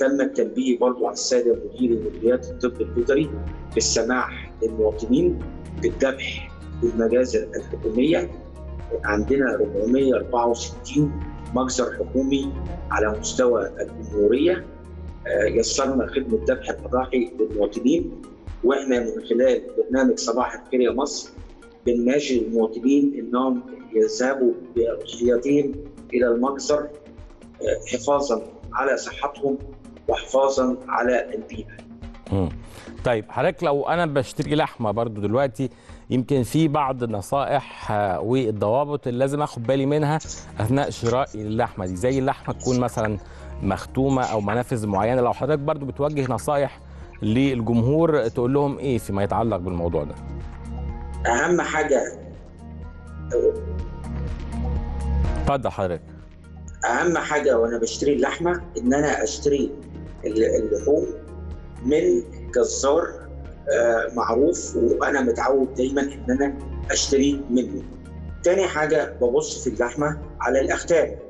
تم التنبيه برضو على الساده مديري مديريات الطب البيطري بالسماح للمواطنين بالذبح بالمجازر الحكوميه عندنا 464 مجزر حكومي على مستوى الجمهوريه يسرنا خدمه ذبح الاضاحي للمواطنين واحنا من خلال برنامج صباح الخير يا مصر بنناشد المواطنين انهم يذهبوا باضحيتهم الى المجزر حفاظا على صحتهم وحفاظا على البيئه. مم. طيب حضرتك لو انا بشتري لحمه برضو دلوقتي يمكن في بعض النصائح والضوابط اللي لازم اخد بالي منها اثناء شرائي اللحمه دي زي اللحمه تكون مثلا مختومه او منافذ معينه لو حضرتك برضو بتوجه نصائح للجمهور تقول لهم ايه فيما يتعلق بالموضوع ده اهم حاجه اتفضل حضرتك اهم حاجه وانا بشتري اللحمه ان انا اشتري اللحوم من جزار معروف وانا متعود دايما ان انا اشتري منه. تاني حاجه ببص في اللحمه على الاختام